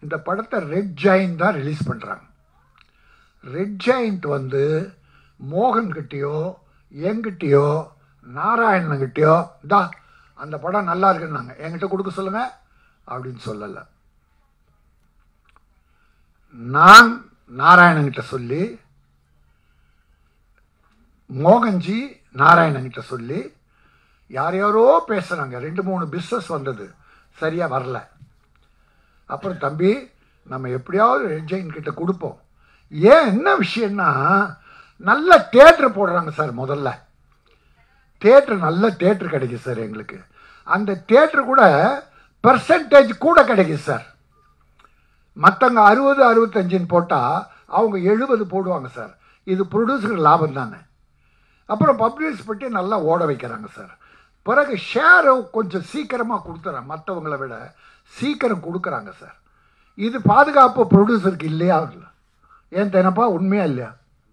இந்த படத்தை Red Giant தான் ரிலீஸ் பண்ணுறாங்க ரெட் ஜாயிண்ட் வந்து மோகன்கிட்டயோ என்கிட்டயோ நாராயணன்கிட்டயோ தா அந்த படம் நல்லா இருக்குன்னாங்க என்கிட்ட கொடுக்க சொல்லுங்க அப்படின்னு சொல்லலை நான் நாராயணன்கிட்ட சொல்லி மோகன்ஜி நாராயணன்கிட்ட சொல்லி யார் யாரோ பேசுனாங்க ரெண்டு மூணு பிஸ்னஸ் வந்தது சரியா வரல அப்புறம் தம்பி நம்ம எப்படியாவது ரெட்ஜைன் கிட்ட கொடுப்போம் ஏன் என்ன விஷயம்னா நல்ல தேட்டர் போடுறாங்க சார் முதல்ல தேட்டர் நல்ல தேட்டர் கிடைக்கும் சார் எங்களுக்கு அந்த தேட்டர் கூட பெர்சன்டேஜ் கூட கிடைக்கும் சார் மற்றவங்க அறுபது அறுபத்தஞ்சுன்னு போட்டால் அவங்க எழுபது போடுவாங்க சார் இது ப்ரொடியூசருக்கு லாபம் தானே அப்புறம் பப்ளிஷ் பண்ணி நல்லா ஓட வைக்கிறாங்க சார் பிறகு ஷேரை கொஞ்சம் சீக்கிரமாக கொடுத்துறாங்க மற்றவங்களை விட சீக்கிரம் கொடுக்குறாங்க சார் இது பாதுகாப்பு ப்ரொடியூசருக்கு இல்லையா இல்லை ஏன் தெனப்பா உண்மையா இல்லையா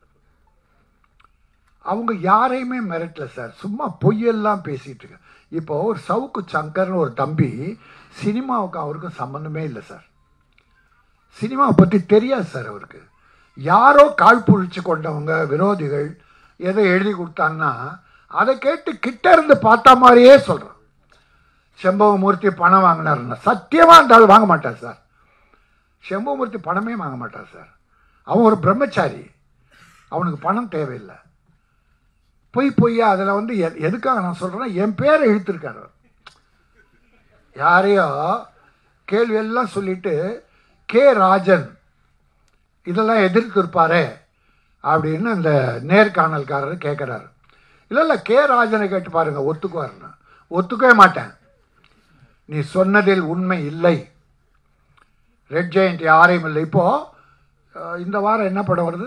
அவங்க யாரையுமே மிரட்டல சார் சும்மா பொய்யெல்லாம் பேசிட்டு இருக்க இப்போ ஒரு சவுக்கு சங்கர்னு ஒரு தம்பி சினிமாவுக்கு அவருக்கும் சம்மந்தமே இல்லை சார் சினிமாவை பற்றி தெரியாது சார் அவருக்கு யாரோ கால் புழிச்சு கொண்டவங்க விரோதிகள் ஏதோ எழுதி கொடுத்தாங்கன்னா அதை கேட்டு கிட்ட இருந்து பார்த்த மாதிரியே சொல்கிறான் செம்பவமூர்த்தி பணம் வாங்கினாருன்னா சத்தியமாக இருந்தாலும் வாங்க மாட்டார் சார் செம்பவமூர்த்தி பணமே வாங்க மாட்டார் சார் அவன் ஒரு பிரம்மச்சாரி அவனுக்கு பணம் தேவையில்லை பொய் பொய்யா அதில் வந்து எ- எதுக்காக நான் சொல்கிறேன்னா என் பேரை இழுத்துருக்காரு அவர். யாரையோ கேள்வி எல்லாம் சொல்லிட்டு கே ராஜன் இதெல்லாம் எதிர்த்து இருப்பாரே அப்படின்னு அந்த நேர்காணல்காரர் கேட்குறாரு இல்லை இல்லை கே ராஜனை கேட்டு பாருங்க ஒத்துக்குவாருன்னு ஒத்துக்கவே மாட்டேன் நீ சொன்னதில் உண்மை இல்லை ரெட் ஜெயண்ட் யாரையும் இல்லை இப்போ அஹ், இந்த வாரம் என்ன படம் வருது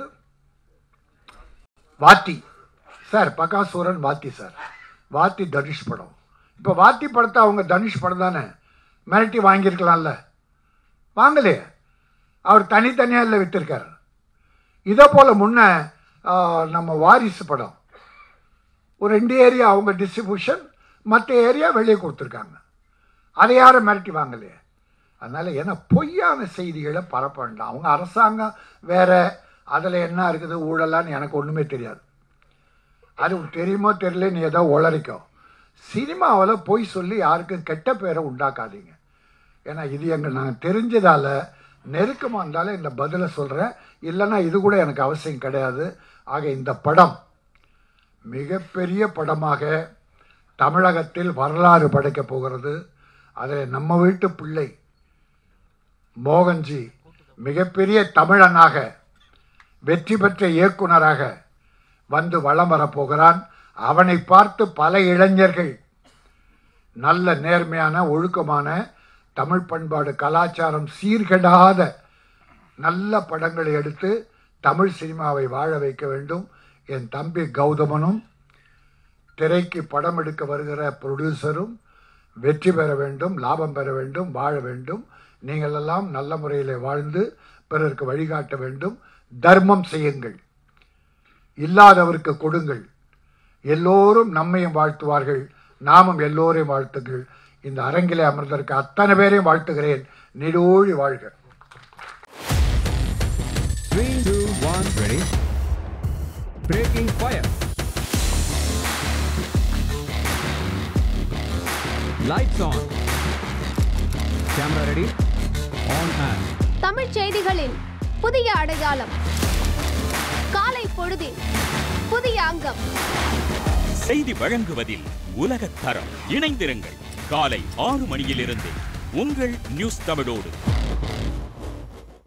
வாத்தி சார் பகாசூரன் வாத்தி சார் வாத்தி தனுஷ் படம் இப்போ வாத்தி படத்தை அவங்க தனுஷ் படம் தானே மிரட்டி வாங்கியிருக்கலாம்ல வாங்கலையே அவர் தனித்தனியாக இல்லை வித்திருக்காரு இதே போல் முன்ன ஆ, நம்ம வாரிசு படம் ஒரு ரெண்டு ஏரியா அவங்க டிஸ்ட்ரிபியூஷன் மற்ற ஏரியா வெளியே கொடுத்துருக்காங்க அதை யாரும் மிரட்டி வாங்கலையே அதனால் ஏன்னா பொய்யான செய்திகளை பரப்ப வேண்டாம் அவங்க அரசாங்கம் வேற அதில் என்ன இருக்குது ஊழலான்னு எனக்கு ஒன்றுமே தெரியாது அது உனக்கு தெரியுமோ தெரியல நீ ஏதோ உளறிக்கோ சினிமாவில் பொய் சொல்லி யாருக்கும் கெட்ட பேரை உண்டாக்காதீங்க ஏன்னா இது எங்கள் நாங்கள் தெரிஞ்சதால் நெருக்கமாக இருந்தாலும் இந்த பதிலை சொல்கிறேன் இல்லைன்னா இது கூட எனக்கு அவசியம் கிடையாது ஆக இந்த படம் மிகப்பெரிய படமாக தமிழகத்தில் வரலாறு படைக்கப் போகிறது அதில் நம்ம வீட்டு பிள்ளை மோகன்ஜி மிகப்பெரிய தமிழனாக வெற்றி பெற்ற இயக்குனராக வந்து வலம் வரப்போகிறான் அவனை பார்த்து பல இளைஞர்கள் நல்ல நேர்மையான ஒழுக்கமான தமிழ் பண்பாடு கலாச்சாரம் சீர்கெடாத நல்ல படங்களை எடுத்து தமிழ் சினிமாவை வாழ வைக்க வேண்டும் என் தம்பி கௌதமனும் திரைக்கு படம் எடுக்க வருகிற ப்ரொடியூசரும் வெற்றி பெற வேண்டும் லாபம் பெற வேண்டும் வாழ வேண்டும் நீங்கள் எல்லாம் நல்ல முறையில் வாழ்ந்து பிறருக்கு வழிகாட்ட வேண்டும் தர்மம் செய்யுங்கள் இல்லாதவருக்கு கொடுங்கள் எல்லோரும் நம்மையும் வாழ்த்துவார்கள் நாமும் எல்லோரையும் வாழ்த்துங்கள் இந்த அரங்கிலே அமர்ந்திருக்க அத்தனை பேரையும் வாழ்த்துகிறேன் நிலோழி வாழ்க Three, two, one, ready. Breaking fire. Lights on. Camera ready. On and. தமிழ்ச் செய்திகளின் புதிய அடையாளம் காலை பொழுதில் புதிய அங்கம் செய்தி வழங்குவதில் உலகத் தரம் இணைந்திருங்கள் காலை ஆறு மணியிலிருந்து உங்கள் நியூஸ் தமிழோடு